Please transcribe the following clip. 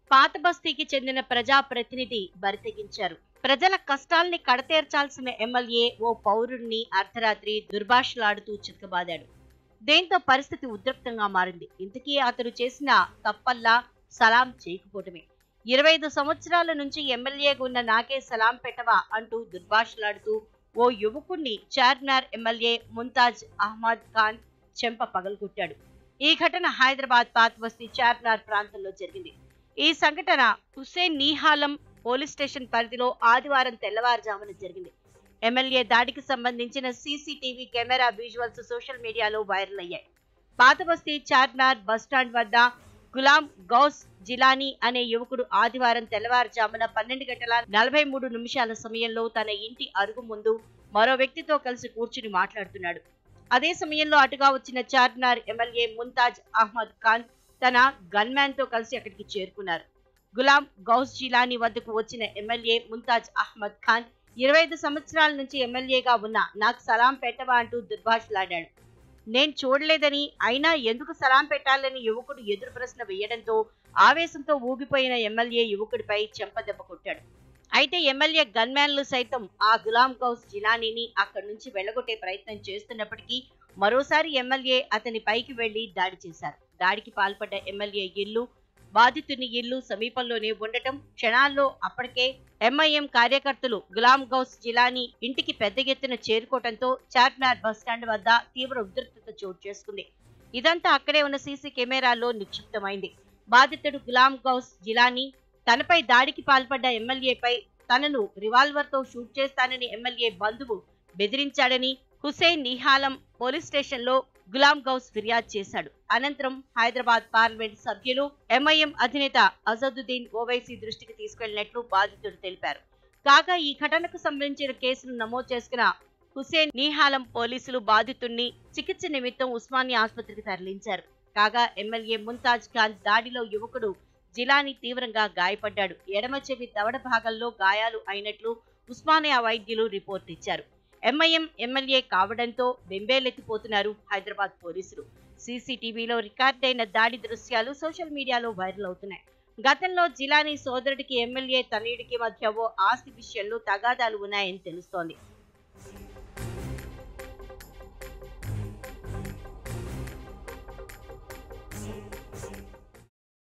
పాత బస్తీకి చెందిన ప్రజాప్రతినిధి బరితెగించారు ప్రజల కష్టాల్ని కడతేర్చాల్సిన ఎమ్మెల్యే ఓ పౌరుడిని అర్ధరాత్రి దుర్భాషలాడుతూ చితకబాదాడు దీంతో పరిస్థితి ఉద్రిక్తంగా మారింది ఇంతకీ అతడు చేసిన తప్పల్లా సలాం చేయకపోవటమే ఇరవై ఐదు సంవత్సరాల నుంచి ఎమ్మెల్యేగా ఉన్న నాకే సలాం పెట్టవా అంటూ దుర్భాషలాడుతూ ఓ యువకుణ్ణి చార్మినార్ ఎమ్మెల్యే ముంతాజ్ అహ్మద్ ఖాన్ చెంప పగలగొట్టాడు ఈ ఘటన హైదరాబాద్ పాత్వస్తి చార్మినార్ ప్రాంతంలో జరిగింది ఈ సంఘటన హుస్సేన్ నీహాలం పోలీస్ స్టేషన్ పరిధిలో ఆదివారం తెల్లవారుజామున జరిగింది ఎమ్మెల్యే దాడికి సంబంధించిన సీసీటీవీ కెమెరా విజువల్స్ సోషల్ మీడియాలో వైరల్ అయ్యాయి పాతబస్తీ చార్మినార్ బస్టాండ్ వద్ద గులాం గౌస్ జిలానీ అనే యువకుడు ఆదివారం తెల్లవారుజామున పన్నెండు గంటల నలభై మూడు నిమిషాల సమయంలో తన ఇంటి అరుగు ముందు మరో వ్యక్తితో కలిసి కూర్చుని మాట్లాడుతున్నాడు అదే సమయంలో అటుగా వచ్చిన చార్మినార్ ఎమ్మెల్యే ముంతాజ్ అహ్మద్ ఖాన్ తన గన్మ్యాన్ తో కలిసి అక్కడికి చేరుకున్నారు గులాం గౌస్ జిలానీ వద్దకు వచ్చిన ఎమ్మెల్యే ముంతాజ్ అహ్మద్ ఖాన్ ఇరవై ఐదు సంవత్సరాల నుంచి ఎమ్మెల్యేగా ఉన్న నాకు సలాం పెట్టవా అంటూ దుర్భాషలాడాడు నేను చూడలేదని అయినా ఎందుకు సలాం పెట్టాలని యువకుడు ఎదురు ప్రశ్న వేయడంతో ఆవేశంతో ఊగిపోయిన ఎమ్మెల్యే యువకుడిపై చెంపదెబ్బ కొట్టాడు అయితే ఎమ్మెల్యే గన్మ్యాన్లు సైతం ఆ గులాం గౌస్ జిలానీని అక్కడి నుంచి వెళ్లగొట్టే ప్రయత్నం చేస్తున్నప్పటికీ మరోసారి ఎమ్మెల్యే అతని పైకి వెళ్లి దాడి చేశారు దాడికి పాల్పడ్డ ఎమ్మెల్యే ఇల్లు బాధితుని ఇల్లు సమీపంలోనే ఉండటం క్షణాల్లో అప్పటికే ఎంఐఎం కార్యకర్తలు గులాం గౌస్ జిలానీ ఇంటికి పెద్ద ఎత్తున చేరుకోవడంతో చార్మినార్ బస్టాండ్ వద్ద తీవ్ర ఉద్రిక్తత చోటు చేసుకుంది ఇదంతా అక్కడే ఉన్న సీసీ కెమెరాల్లో నిక్షిప్తమైంది బాధితుడు గులాం గౌస్ జిలానీ తనపై దాడికి పాల్పడ్డ ఎమ్మెల్యేపై తనను రివాల్వర్ తో షూట్ చేస్తానని ఎమ్మెల్యే బంధువు బెదిరించాడని హుసేన్ నిహాలం పోలీస్ స్టేషన్లో గులాం గౌస్ ఫిర్యాదు చేశాడు అనంతరం హైదరాబాద్ పార్లమెంట్ సభ్యులు ఎంఐఎం అధినేత అజదుద్దీన్ ఓవైసీ దృష్టికి తీసుకెళ్లినట్లు బాధితుడు తెలిపారు కాగా ఈ ఘటనకు సంబంధించిన కేసును నమోదు చేసుకున్న హుసేన్ నీహాలం పోలీసులు బాధితుణ్ణి చికిత్స నిమిత్తం ఉస్మానియా ఆసుపత్రికి తరలించారు కాగా ఎమ్మెల్యే ముంతాజ్ ఖాన్ దాడిలో యువకుడు జిలానీ తీవ్రంగా గాయపడ్డాడు ఎడమ చెవి దవడ భాగంలో గాయాలు అయినట్లు ఉస్మానియా వైద్యులు రిపోర్ట్ ఇచ్చారు ఎంఐఎం ఎమ్మెల్యే కావడంతో బెంబేలెత్తిపోతున్నారు హైదరాబాద్ పోలీసులు సీసీటీవీలో రికార్డైన దాడి దృశ్యాలు సోషల్ మీడియాలో వైరల్ అవుతున్నాయి గతంలో జిలానీ సోదరుడికి ఎమ్మెల్యే తనయుడికి మధ్య ఓ ఆస్తి విషయంలో తగాదాలు ఉన్నాయని తెలుస్తోంది